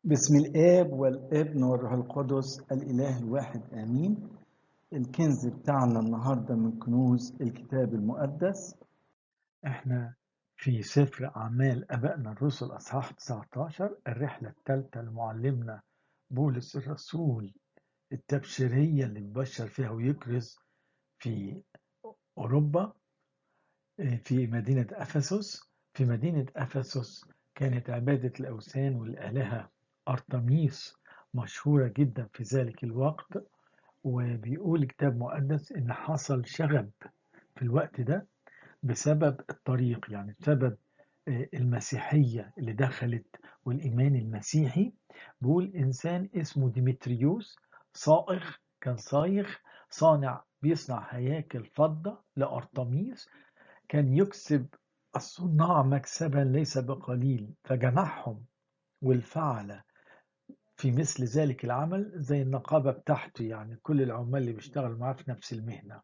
بسم الآب والابن والروح القدس الإله الواحد آمين الكنز بتاعنا النهاردة من كنوز الكتاب المقدس احنا في سفر أعمال أبائنا الرسل أصحاح 19 الرحلة الثالثة لمعلمنا بولس الرسول التبشيرية اللي ببشر فيها ويكرز في أوروبا في مدينة أفسس في مدينة أفسس كانت عبادة الأوثان والآلهة أرتميس مشهورة جدا في ذلك الوقت وبيقول كتاب مقدس إن حصل شغب في الوقت ده بسبب الطريق يعني بسبب المسيحية اللي دخلت والإيمان المسيحي بيقول إنسان اسمه ديمتريوس صائغ كان صايغ صانع بيصنع هياكل فضة لأرتميس كان يكسب الصناع مكسبا ليس بقليل فجمعهم والفعل في مثل ذلك العمل زي النقابة بتاعته يعني كل العمال اللي بيشتغلوا معاه في نفس المهنة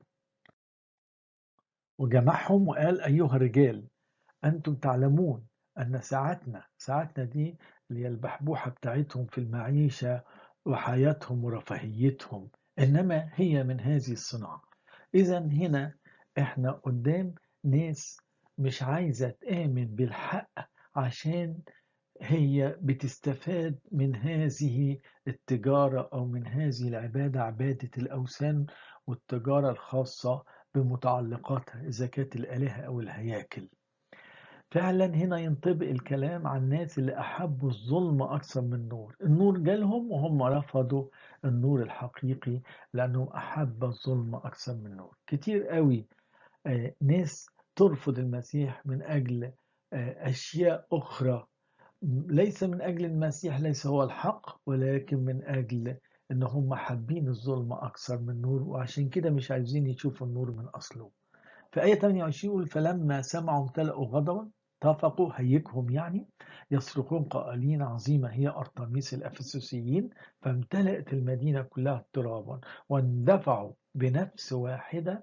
وجمعهم وقال أيها الرجال أنتم تعلمون أن ساعتنا ساعتنا دي اللي هي البحبوحة بتاعتهم في المعيشة وحياتهم ورفاهيتهم إنما هي من هذه الصناعة إذا هنا إحنا قدام ناس مش عايزة تآمن بالحق عشان هي بتستفاد من هذه التجارة أو من هذه العبادة عبادة الأوثان والتجارة الخاصة بمتعلقاتها إذا كانت الآلهة أو الهياكل فعلا هنا ينطبق الكلام عن الناس اللي أحبوا الظلم أكثر من النور النور جالهم وهم رفضوا النور الحقيقي لأنهم أحب الظلم أكثر من النور كتير قوي ناس ترفض المسيح من أجل أشياء أخرى ليس من أجل المسيح ليس هو الحق ولكن من أجل إن هم حابين الظلم أكثر من النور وعشان كده مش عايزين يشوفوا النور من أصله في آية 28 يقول فلما سمعوا امتلأوا غضبا اتفقوا هيجهم يعني يصرخون قائلين عظيمة هي أرطميس الأفسسيين فامتلأت المدينة كلها اضطرابا واندفعوا بنفس واحدة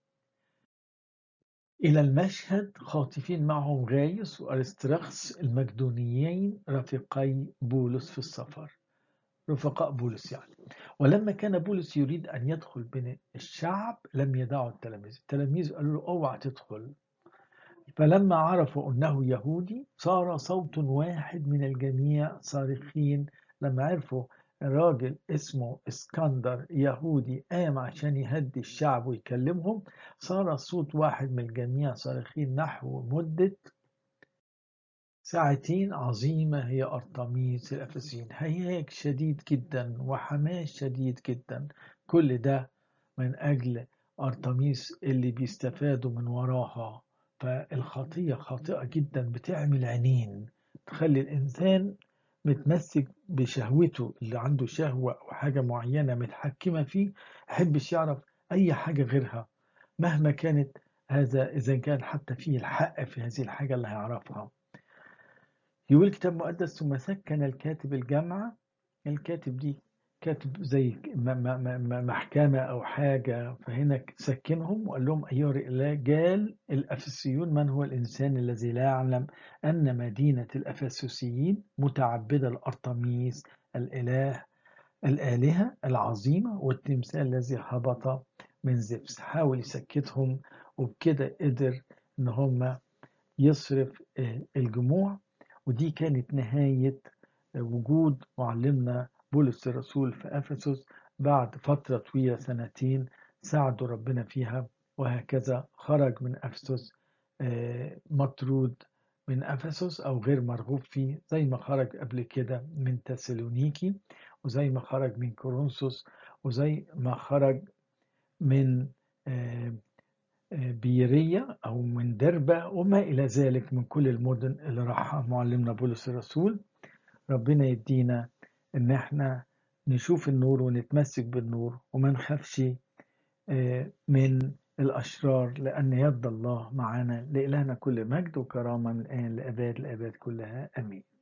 إلى المشهد خاطفين معهم غايس وأرسترخس المقدونيين رفيقي بولس في السفر رفقاء بولس يعني ولما كان بولس يريد أن يدخل بين الشعب لم يدعوا التلاميذ التلاميذ قالوا له اوعى تدخل فلما عرفوا أنه يهودي صار صوت واحد من الجميع صارخين لما عرفوا راجل اسمه اسكندر يهودي قام عشان يهدي الشعب ويكلمهم صار صوت واحد من الجميع صارخين نحو مدة ساعتين عظيمة هي أرطميس الأفسين هياج شديد جدا وحماس شديد جدا كل ده من أجل أرطميس اللي بيستفادوا من وراها فالخطية خاطئة جدا بتعمل عينين تخلي الإنسان متمسك بشهوته اللي عنده شهوة أو حاجة معينة متحكمة فيه يحبش يعرف أي حاجة غيرها مهما كانت هذا إذا كان حتى فيه الحق في هذه الحاجة اللي هيعرفها يقول الكتاب المقدس ثم سكن الكاتب الجامعة الكاتب دي كاتب زي محكمة أو حاجة فهنا سكنهم وقال لهم أيها الرجال الأفسيون من هو الإنسان الذي لا يعلم أن مدينة الأفسسيين متعبدة الأرطميس الإله الآلهة العظيمة والتمثال الذي هبط من زفس حاول يسكتهم وبكده قدر إن هم يصرف الجموع ودي كانت نهاية وجود معلمنا بولس الرسول في أفسس بعد فترة طويلة سنتين ساعدوا ربنا فيها وهكذا خرج من أفسس مطرود من أفسس أو غير مرغوب فيه زي ما خرج قبل كده من تسالونيكي وزي ما خرج من كورنثوس وزي ما خرج من بيرية أو من دربة وما إلى ذلك من كل المدن اللي راحها معلمنا بولس الرسول ربنا يدينا إن إحنا نشوف النور ونتمسك بالنور وما نخافش من الأشرار لأن يد الله معنا لإلهنا كل مجد وكرامة من الآن لأباد الآباد كلها أمين